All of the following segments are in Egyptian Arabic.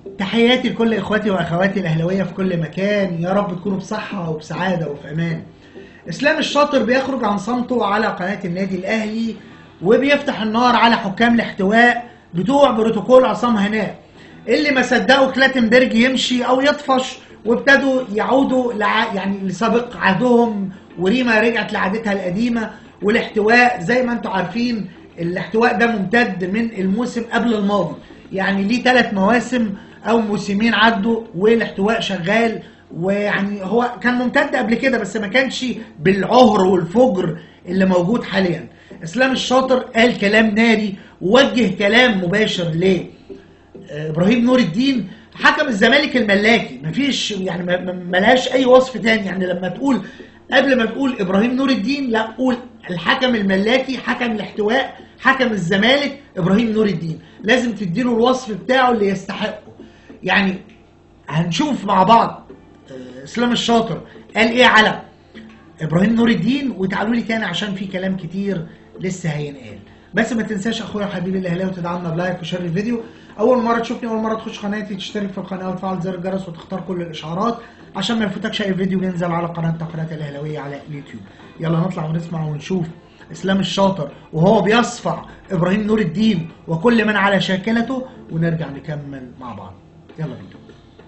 تحياتي لكل اخواتي واخواتي الاهلاويه في كل مكان يا رب تكونوا بصحه وبسعاده وفي امان اسلام الشاطر بيخرج عن صمته على قناه النادي الاهلي وبيفتح النار على حكام الاحتواء بتوع بروتوكول عصام هناء اللي ما صدقوا كلاتنبرج يمشي او يطفش وابتدوا يعودوا لع... يعني لسابق عهدهم وريما رجعت لعادتها القديمه والاحتواء زي ما انتم عارفين الاحتواء ده ممتد من الموسم قبل الماضي يعني ليه ثلاث مواسم او موسمين عدوا والاحتواء شغال ويعني هو كان ممتد قبل كده بس ما كانش بالعهر والفجر اللي موجود حاليا اسلام الشاطر قال كلام ناري ووجه كلام مباشر ل ابراهيم نور الدين حكم الزمالك الملاكي مفيش يعني ما- ما- ملهاش اي وصف تاني يعني لما تقول قبل ما تقول ابراهيم نور الدين لا قول الحكم الملاكي حكم الاحتواء حكم الزمالك ابراهيم نور الدين لازم تديله الوصف بتاعه اللي يستحقه يعني هنشوف مع بعض آه، اسلام الشاطر قال ايه على ابراهيم نور الدين وتعالوا لي تاني عشان في كلام كتير لسه هينقال بس ما تنساش اخويا وحبيبي الاهلاوي تدعمنا بلايك وشير الفيديو اول مره تشوفني اول مره تخش قناتي تشترك في القناه وتفعل زر الجرس وتختار كل الاشعارات عشان ما يفوتكش اي فيديو بينزل على قناه قناه الاهلاويه على اليوتيوب يلا نطلع ونسمع ونشوف اسلام الشاطر وهو بيصفع ابراهيم نور الدين وكل من على شاكلته ونرجع نكمل مع بعض يلا بينا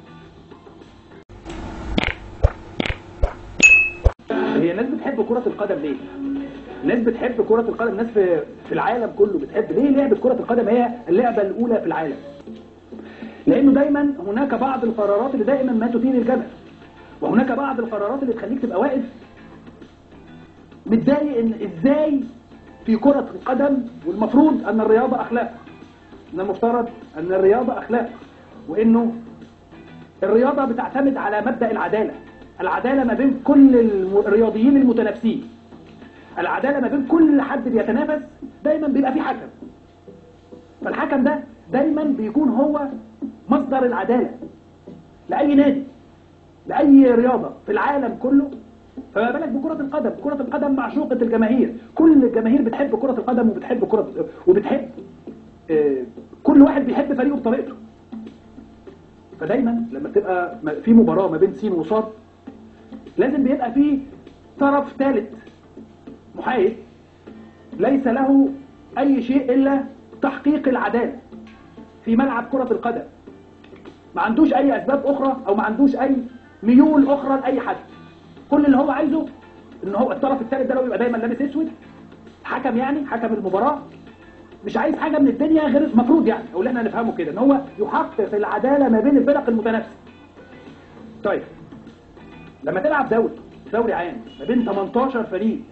هي الناس بتحب كرة القدم ليه؟ الناس بتحب كرة القدم الناس في في العالم كله بتحب ليه لعبة كرة القدم هي اللعبة الأولى في العالم؟ لأنه دايما هناك بعض القرارات اللي دائما ما تثير الجدل وهناك بعض القرارات اللي تخليك تبقى واقف متضايق ان ازاي في كرة القدم والمفروض ان الرياضة اخلاق ان المفترض ان الرياضة اخلاق وانه الرياضة بتعتمد على مبدأ العدالة العدالة ما بين كل الم- الرياضيين المتنافسين العدالة ما بين كل حد بيتنافس دايما بيبقى في حكم فالحكم ده دايما بيكون هو مصدر العدالة لأي نادي لأي رياضة في العالم كله فما بالك بكرة القدم كرة القدم معشوقة الجماهير كل الجماهير بتحب كرة القدم وبتحب كرة وبتحب آه، كل واحد بيحب فريقه بطريقته فدايما لما تبقى م- في مباراة ما بين سين وصاد لازم بيبقى في طرف ثالث محايد ليس له أي شيء إلا تحقيق العدالة في ملعب كرة القدم ما عندوش أي أسباب أخرى أو ما عندوش أي ميول أخرى لأي حد كل اللي هو عايزه إن هو الطرف الثالث ده لو يبقى دايما لابس أسود حكم يعني حكم المباراة مش عايز حاجة من الدنيا غير المفروض يعني او اللي احنا نفهمه كده ان هو يحقق العدالة ما بين الفرق المتنافسة طيب لما تلعب دوري دوري عام ما بين 18 فريق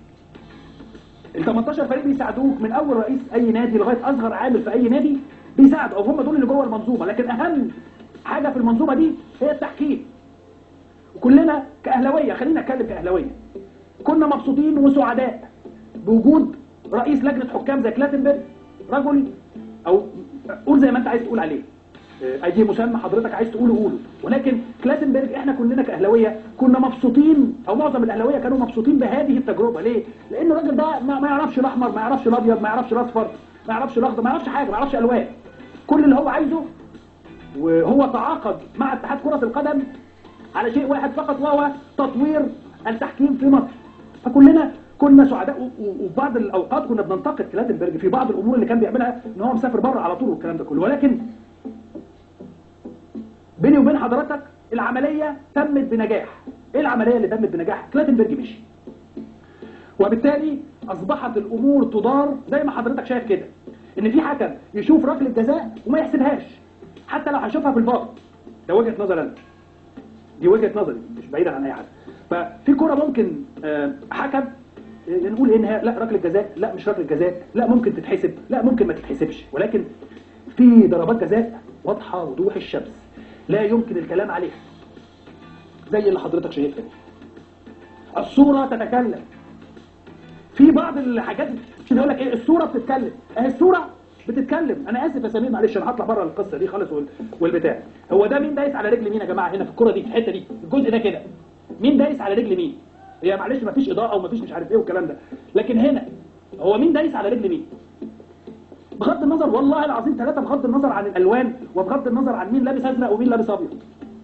ال 18 فريق بيساعدوك من اول رئيس اي نادي لغايه اصغر عامل في اي نادي بيساعد او هم دول اللي جوه المنظومه لكن اهم حاجه في المنظومه دي هي التحكيم وكلنا كاهلاويه خلينا نتكلم كاهلاويه كنا مبسوطين وسعداء بوجود رئيس لجنه حكام زي كلاتنبرج رجل او قول زي ما انت عايز تقول عليه آه، اي مسمى حضرتك عايز تقوله قوله ولكن كلاتنبرج احنا كلنا كاهلاويه كنا مبسوطين او معظم الاهلاويه كانوا مبسوطين بهذه التجربه ليه؟ لان الراجل ده ما, ما يعرفش الاحمر ما يعرفش الابيض ما يعرفش الاصفر ما يعرفش الاخضر ما يعرفش حاجه ما يعرفش الوان كل اللي هو عايزه وهو تعاقد مع اتحاد كره القدم على شيء واحد فقط وهو تطوير التحكيم في مصر فكلنا كنا سعداء و- و- وفي بعض الاوقات كنا بننتقد كلاتنبرج في بعض الامور اللي كان بيعملها ان هو مسافر بره على طول والكلام ده كله ولكن بيني وبين حضرتك العمليه تمت بنجاح ايه العمليه اللي تمت بنجاح كلاتنبرج مشي وبالتالي اصبحت الامور تدار زي ما حضرتك شايف كده ان في حكم يشوف ركله جزاء وما يحسبهاش حتى لو هيشوفها في الفار ده وجهه نظر انا دي وجهه نظري مش بعيدا عن اي حد ففي كرة ممكن آه، حكم آه، نقول انها لا ركله جزاء لا مش ركله جزاء لا ممكن تتحسب لا ممكن ما تتحسبش ولكن في ضربات جزاء واضحه وضوح الشمس لا يمكن الكلام عليها زي اللي حضرتك شايفها دي الصوره تتكلم في بعض الحاجات عشان يقول لك ايه الصوره بتتكلم اهي الصوره بتتكلم انا اسف يا سمير معلش انا هطلع بره القصه دي خالص وال- والبتاع هو ده مين دايس على رجل مين يا جماعه هنا في الكره دي في الحته دي الجزء ده كده مين دايس على رجل مين هي معلش مفيش اضاءه ومفيش مش عارف ايه والكلام ده لكن هنا هو مين دايس على رجل مين بغض النظر والله العظيم ثلاثه بغض النظر عن الالوان وبغض النظر عن مين لابس ازرق ومين لابس ابيض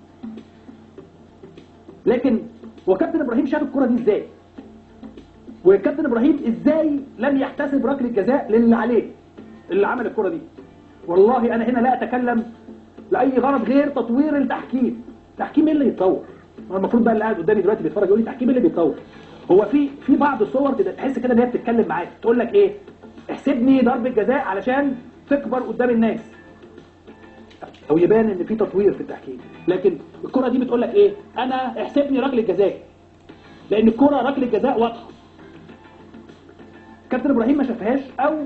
لكن وكابتن ابراهيم شاف الكره دي ازاي وكابتن ابراهيم ازاي لم يحتسب ركله جزاء للي عليه اللي عمل الكره دي والله انا هنا لا اتكلم لاي غرض غير تطوير التحكيم تحكيم ايه اللي يتطور هو المفروض بقى اللي قاعد قدامي دلوقتي بيتفرج يقول لي تحكيم إيه اللي بيتطور هو في في بعض الصور كده تحس كده ان هي بتتكلم معاك تقول لك ايه احسبني ضربه جزاء علشان تكبر قدام الناس او يبان ان في تطوير في التحكيم لكن الكره دي بتقول لك ايه انا احسبني ركله جزاء لان الكره ركله جزاء واضحه كابتن ابراهيم ما شافهاش او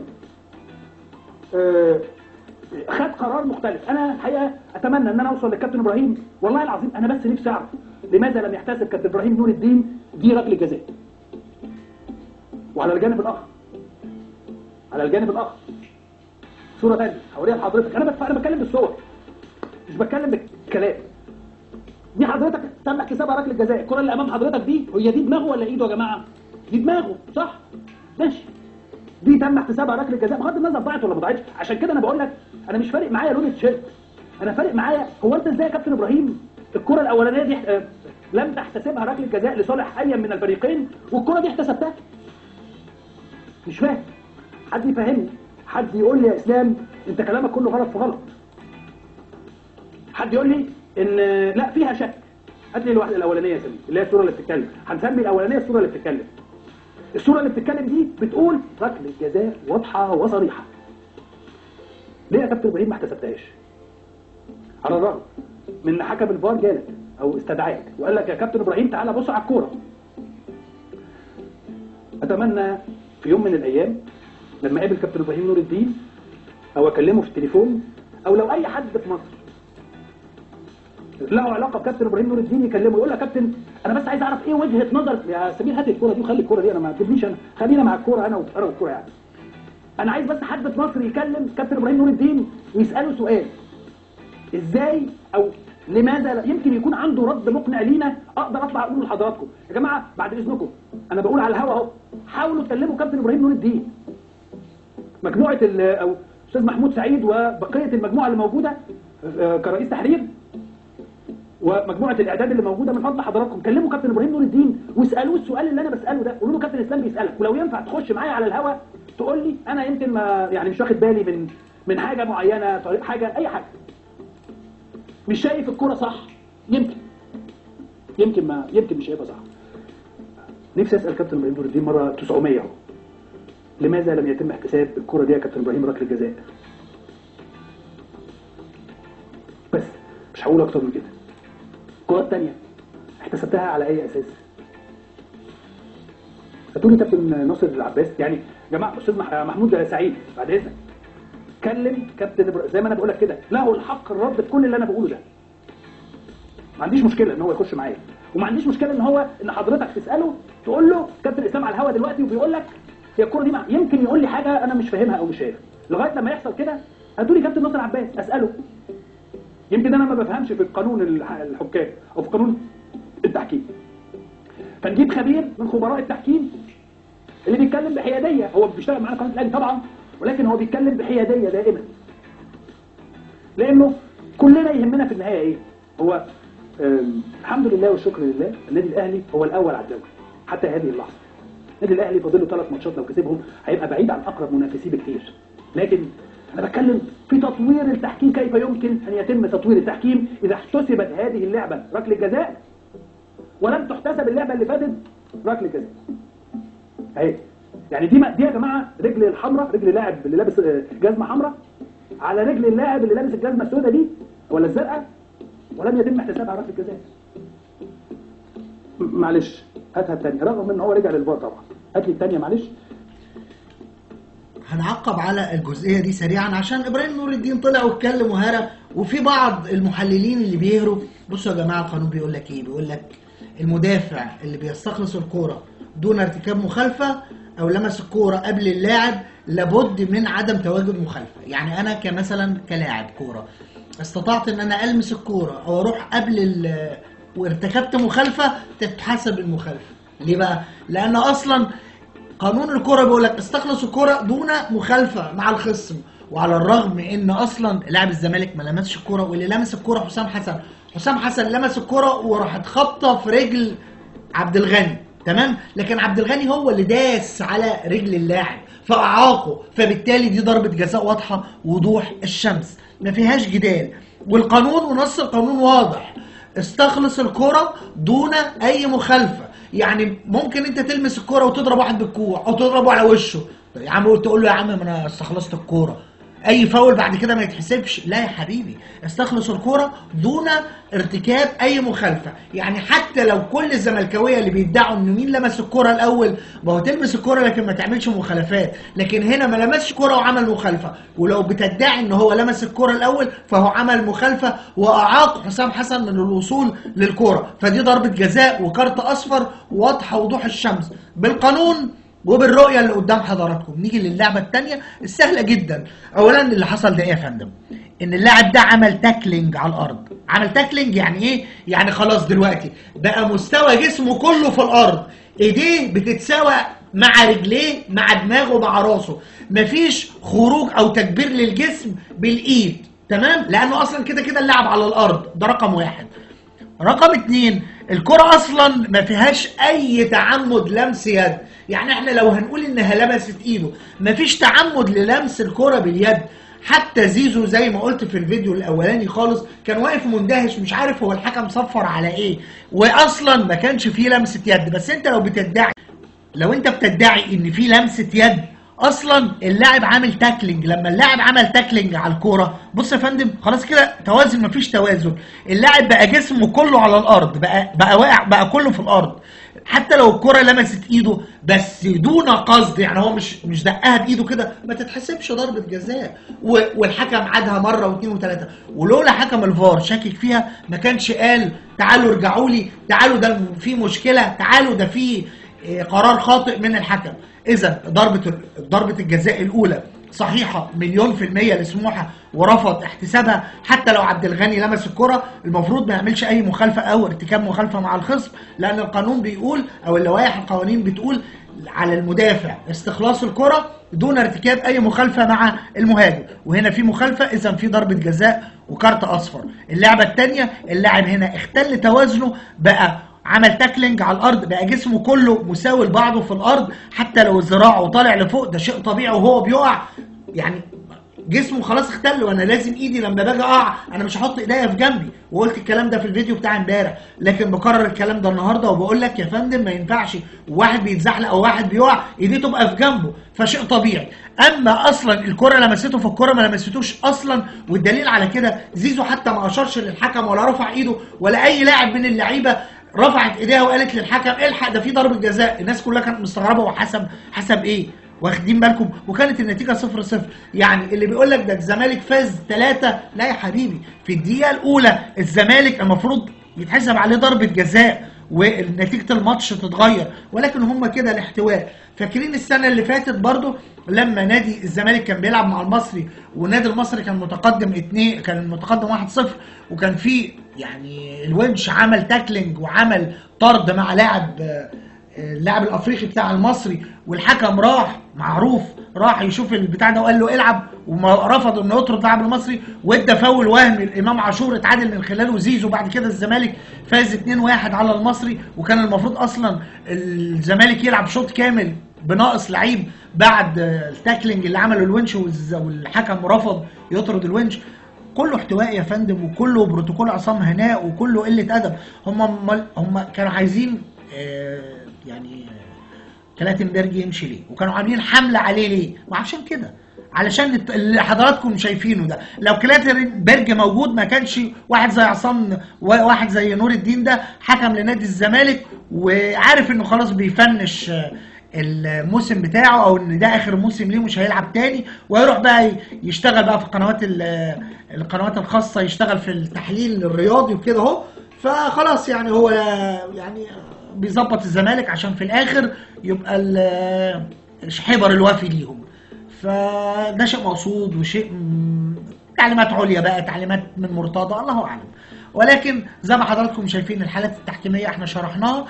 آه، خد قرار مختلف انا الحقيقه اتمنى ان انا اوصل للكابتن ابراهيم والله العظيم انا بس نفسي اعرف لماذا لم يحتسب كابتن ابراهيم نور الدين دي ركله جزاء وعلى الجانب الاخر على الجانب الاخر صوره ثانيه هوريها لحضرتك انا بتف... انا بتكلم بالصور مش بتكلم بالكلام دي حضرتك تم احتسابها ركله جزاء الكره اللي امام حضرتك دي هي دي دماغه ولا ايده يا جماعه دي دماغه صح ماشي دي تم احتسابها ركله جزاء بغض النظر ضاعت ولا ما ضاعتش عشان كده انا بقول لك انا مش فارق معايا لون التيشيرت انا فارق معايا هو انت ازاي يا كابتن ابراهيم الكره الاولانيه دي آه، لم تحتسبها ركله جزاء لصالح اي من الفريقين والكره دي احتسبتها مش فاهم حد يفهمني حد يقول لي يا اسلام انت كلامك كله غلط في غلط حد يقول لي ان لا فيها شك هات لي الواحده الاولانيه يا سمير اللي هي الصوره اللي بتتكلم هنسمي الاولانيه الصوره اللي بتتكلم الصوره اللي بتتكلم دي بتقول ركله جزاء واضحه وصريحه ليه يا كابتن ابراهيم ما احتسبتهاش على الرغم من ان حكم الفار جالك او استدعاك وقال لك يا كابتن ابراهيم تعالى بص على الكوره اتمنى في يوم من الايام لما اقابل كابتن ابراهيم نور الدين او اكلمه في التليفون او لو اي حد في مصر له علاقه بكابتن ابراهيم نور الدين يكلمه يقول له يا كابتن انا بس عايز اعرف ايه وجهه نظر يا سمير هات الكوره دي وخلي الكوره دي انا ما تجيبنيش انا خلينا مع الكوره انا وانا والكوره يعني انا عايز بس حد في مصر يكلم كابتن ابراهيم نور الدين ويساله سؤال ازاي او لماذا لا يمكن يكون عنده رد مقنع لينا اقدر اطلع اقوله لحضراتكم يا جماعه بعد اذنكم انا بقول على الهوا اهو حاولوا تكلموا كابتن ابراهيم نور الدين مجموعه ال- او استاذ محمود سعيد وبقيه المجموعه اللي موجوده آه، كرئيس تحرير ومجموعه الاعداد اللي موجوده من فضل حضراتكم كلموا كابتن ابراهيم نور الدين واسالوه السؤال اللي انا بساله ده قولوا له كابتن اسلام بيسالك ولو ينفع تخش معايا على الهوا تقول لي انا يمكن ما يعني مش واخد بالي من من حاجه معينه طريق حاجه اي حاجه مش شايف الكرة صح يمكن يمكن ما يمكن مش شايفها صح نفسي اسال كابتن ابراهيم نور الدين مره 900 اهو لماذا لم يتم احتساب الكرة دي يا كابتن ابراهيم ركله جزاء بس مش هقول اكتر من كده الكرة الثانيه احتسبتها على اي اساس هتقولي كابتن ناصر العباس يعني يا جماعه استاذ مح- محمود سعيد بعد اذنك كلم كابتن إبرا- زي ما انا بقول لك كده له الحق الرد في كل اللي انا بقوله ده ما عنديش مشكله ان هو يخش معايا وما عنديش مشكله ان هو ان حضرتك تساله تقول له كابتن اسلام على الهوا دلوقتي وبيقول لك هي الكوره دي مع... يمكن يقول لي حاجه انا مش فاهمها او مش شايفها لغايه لما يحصل كده هاتولي كابتن ناصر عباس اساله يمكن انا ما بفهمش في قانون الح- الحكام او في قانون التحكيم فنجيب خبير من خبراء التحكيم اللي بيتكلم بحياديه هو بيشتغل معانا قناه الاهلي طبعا ولكن هو بيتكلم بحياديه دائما لانه كلنا يهمنا في النهايه ايه هو آم، الحمد لله والشكر لله النادي الاهلي هو الاول على الدوري حتى هذه اللحظه النادي الاهلي فاضل له ثلاث ماتشات لو كسبهم هيبقى بعيد عن اقرب منافسيه بكتير لكن انا بتكلم في تطوير التحكيم كيف يمكن ان يتم تطوير التحكيم اذا احتسبت هذه اللعبه ركله جزاء ولم تحتسب اللعبه اللي فاتت ركله جزاء اهي يعني دي ما- دي يا جماعه رجل الحمراء رجل اللاعب اللي لابس آه، جزمه حمراء على رجل اللاعب اللي لابس الجزمه السوداء دي ولا الزرقاء ولم يتم احتسابها ركله جزاء م- معلش هاتها الثانيه رغم ان هو رجع للفار طبعا هات لي الثانيه معلش هنعقب على الجزئيه دي سريعا عشان ابراهيم نور الدين طلع واتكلم وهرى وفي بعض المحللين اللي بيهروا بصوا يا جماعه القانون بيقول لك ايه بيقول لك المدافع اللي بيستخلص الكوره دون ارتكاب مخالفه او لمس الكوره قبل اللاعب لابد من عدم تواجد مخالفه يعني انا كمثلا كلاعب كوره استطعت ان انا المس الكوره او اروح قبل ال- وارتكبت مخالفه تتحسب المخالفه ليه بقى لان اصلا قانون الكرة بيقول لك استخلص الكرة دون مخالفة مع الخصم وعلى الرغم من ان اصلا لاعب الزمالك ما لمسش الكوره واللي لمس الكوره حسام حسن حسام حسن لمس الكوره وراحت خبطه في رجل عبد الغني تمام لكن عبد الغني هو اللي داس على رجل اللاعب فاعاقه فبالتالي دي ضربه جزاء واضحه وضوح الشمس ما فيهاش جدال والقانون ونص القانون واضح استخلص الكرة دون اي مخالفة يعني ممكن انت تلمس الكرة وتضرب واحد بالكوع او تضربه على وشه يا عم تقول له يا عم ما انا استخلصت الكرة اي فاول بعد كده ما يتحسبش لا يا حبيبي استخلص الكرة دون ارتكاب اي مخالفة يعني حتى لو كل الزملكاويه اللي بيدعوا ان مين لمس الكرة الاول ما هو تلمس الكرة لكن ما تعملش مخالفات لكن هنا ما لمسش كرة وعمل مخالفة ولو بتدعي ان هو لمس الكرة الاول فهو عمل مخالفة واعاق حسام حسن من الوصول للكرة فدي ضربة جزاء وكارت اصفر واضحة وضوح الشمس بالقانون وبالرؤيه اللي قدام حضراتكم نيجي للعبه الثانيه السهله جدا اولا اللي حصل ده ايه يا فندم ان اللاعب ده عمل تاكلينج على الارض عمل تاكلينج يعني ايه يعني خلاص دلوقتي بقى مستوى جسمه كله في الارض ايديه بتتساوى مع رجليه مع دماغه مع راسه مفيش خروج او تكبير للجسم بالايد تمام لانه اصلا كده كده اللاعب على الارض ده رقم واحد رقم اتنين الكرة اصلا ما فيهاش اي تعمد لمس يد يعني احنا لو هنقول انها لمست ايده ما فيش تعمد للمس الكرة باليد حتى زيزو زي ما قلت في الفيديو الاولاني خالص كان واقف مندهش مش عارف هو الحكم صفر على ايه واصلا ما كانش فيه لمسة يد بس انت لو بتدعي لو انت بتدعي ان في لمسة يد اصلا اللاعب عامل تاكلينج لما اللاعب عمل تاكلينج على الكوره بص يا فندم خلاص كده توازن مفيش توازن اللاعب بقى جسمه كله على الارض بقى بقى واقع بقى كله في الارض حتى لو الكره لمست ايده بس دون قصد يعني هو مش مش دقها بايده كده ما تتحسبش ضربه جزاء و- والحكم عادها مره واثنين وثلاثه ولولا حكم الفار شاكك فيها ما كانش قال تعالوا ارجعوا لي تعالوا ده في مشكله تعالوا ده في إيه، قرار خاطئ من الحكم اذا ضربه ضربه الجزاء الاولى صحيحه مليون في الميه لسموحه ورفض احتسابها حتى لو عبد الغني لمس الكره المفروض ما يعملش اي مخالفه او ارتكاب مخالفه مع الخصم لان القانون بيقول او اللوائح القوانين بتقول على المدافع استخلاص الكره دون ارتكاب اي مخالفه مع المهاجم وهنا في مخالفه اذا في ضربه جزاء وكارت اصفر اللعبه الثانيه اللاعب هنا اختل توازنه بقى عمل تاكلينج على الارض بقى جسمه كله مساوي لبعضه في الارض حتى لو ذراعه طالع لفوق ده شيء طبيعي وهو بيقع يعني جسمه خلاص اختل وانا لازم ايدي لما باجي اقع انا مش هحط ايديا في جنبي وقلت الكلام ده في الفيديو بتاع امبارح لكن بكرر الكلام ده النهارده وبقول لك يا فندم ما ينفعش واحد بيتزحلق او واحد بيقع ايديه تبقى في جنبه فشيء طبيعي اما اصلا الكره لمسته في الكره ما لمستوش اصلا والدليل على كده زيزو حتى ما اشارش للحكم ولا رفع ايده ولا اي لاعب من اللعيبه رفعت ايديها وقالت للحكم الحق ده في ضربه جزاء الناس كلها كانت مستغربه وحسب حسب ايه واخدين بالكم وكانت النتيجه 0 0 يعني اللي بيقول لك ده الزمالك فاز 3 لا يا حبيبي في الدقيقه الاولى الزمالك المفروض يتحسب عليه ضربه جزاء ونتيجه الماتش تتغير ولكن هم كده الاحتواء فاكرين السنه اللي فاتت برضو لما نادي الزمالك كان بيلعب مع المصري والنادي المصري كان متقدم 2 كان متقدم 1-0 وكان في يعني الونش عمل تاكلينج وعمل طرد مع لاعب آه، اللاعب الافريقي بتاع المصري والحكم راح معروف راح يشوف البتاع ده وقال له العب ورفض انه يطرد اللاعب المصري وادى فاول وهمي الامام عاشور اتعادل من خلاله زيزو بعد كده الزمالك فاز 2-1 على المصري وكان المفروض اصلا الزمالك يلعب شوط كامل بناقص لعيب بعد التاكلينج اللي عمله الونش والز- والحكم رفض يطرد الونش كله احتواء يا فندم وكله بروتوكول عصام هناء وكله قله ادب هم مل- هم كانوا عايزين آه، يعني آه، كلاتنبرج يمشي ليه وكانوا عاملين حمله عليه ليه وعشان كده علشان الت- اللي حضراتكم شايفينه ده لو كلاتنبرج موجود ما كانش واحد زي عصام واحد زي نور الدين ده حكم لنادي الزمالك وعارف انه خلاص بيفنش آه، الموسم بتاعه او ان ده اخر موسم ليه مش هيلعب تاني ويروح بقى يشتغل بقى في قنوات ال- القنوات الخاصه يشتغل في التحليل الرياضي وكده اهو فخلاص يعني هو يعني بيظبط الزمالك عشان في الاخر يبقى ال- الحبر الوافي ليهم فده شيء مقصود وشيء م- تعليمات عليا بقى تعليمات من مرتضى الله اعلم ولكن زي ما حضراتكم شايفين الحالات التحكيميه احنا شرحناها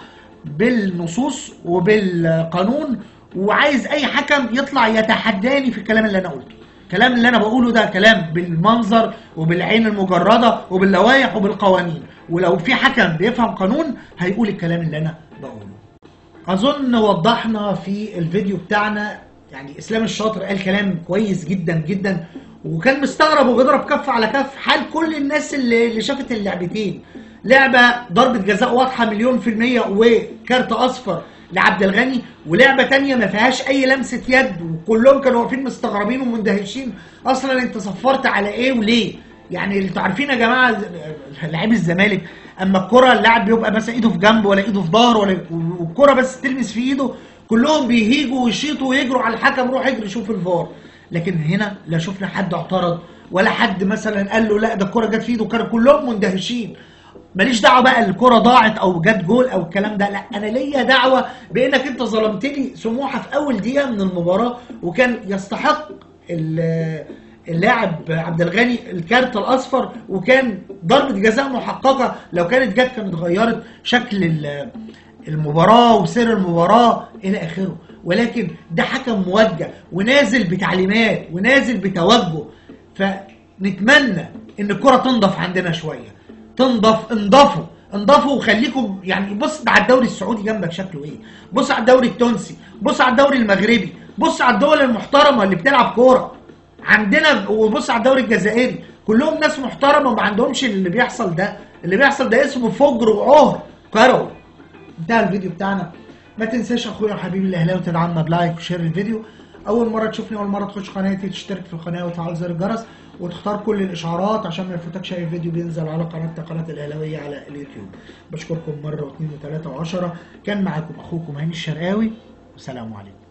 بالنصوص وبالقانون وعايز اي حكم يطلع يتحداني في الكلام اللي انا قلته الكلام اللي انا بقوله ده كلام بالمنظر وبالعين المجرده وباللوائح وبالقوانين ولو في حكم بيفهم قانون هيقول الكلام اللي انا بقوله اظن وضحنا في الفيديو بتاعنا يعني اسلام الشاطر قال كلام كويس جدا جدا وكان مستغرب وبيضرب كف على كف حال كل الناس اللي, اللي شافت اللعبتين لعبه ضربه جزاء واضحه مليون في الميه وكارت اصفر لعبد الغني ولعبه تانية ما فيهاش اي لمسه يد وكلهم كانوا واقفين مستغربين ومندهشين اصلا انت صفرت على ايه وليه يعني انتوا عارفين يا جماعه لعيب الزمالك اما الكره اللاعب بيبقى مثلا ايده في جنب ولا ايده في ظهر ولا والكره بس تلمس في ايده كلهم بيهيجوا ويشيطوا ويجروا على الحكم روح اجري شوف الفار لكن هنا لا شفنا حد اعترض ولا حد مثلا قال له لا ده الكره جت في ايده كانوا كلهم مندهشين ماليش دعوه بقى الكره ضاعت او جت جول او الكلام ده لا انا ليا دعوه بانك انت ظلمتني سموحه في اول دقيقه من المباراه وكان يستحق ال- اللاعب عبد الغني الكارت الاصفر وكان ضربه جزاء محققه لو كانت جت كانت غيرت شكل ال- المباراه وسير المباراه الى اخره ولكن ده حكم موجه ونازل بتعليمات ونازل بتوجه فنتمنى ان الكره تنضف عندنا شويه تنضف انضفوا انضفوا وخليكم يعني بص على الدوري السعودي جنبك شكله ايه بص على الدوري التونسي بص على الدوري المغربي بص على الدول المحترمه اللي بتلعب كوره عندنا وبص على الدوري الجزائري كلهم ناس محترمه وما عندهمش اللي بيحصل ده اللي بيحصل ده اسمه فجر وعهر كروي انتهى الفيديو بتاعنا ما تنساش اخويا وحبيبي الاهلاوي تدعمنا بلايك وشير الفيديو اول مره تشوفني اول مره تخش قناتي تشترك في القناه وتفعل زر الجرس وتختار كل الاشعارات عشان ما يفوتكش اي فيديو بينزل على قناتنا قناه الاهلاويه على اليوتيوب بشكركم مره واثنين وثلاثه وعشره كان معاكم اخوكم هاني الشرقاوي والسلام عليكم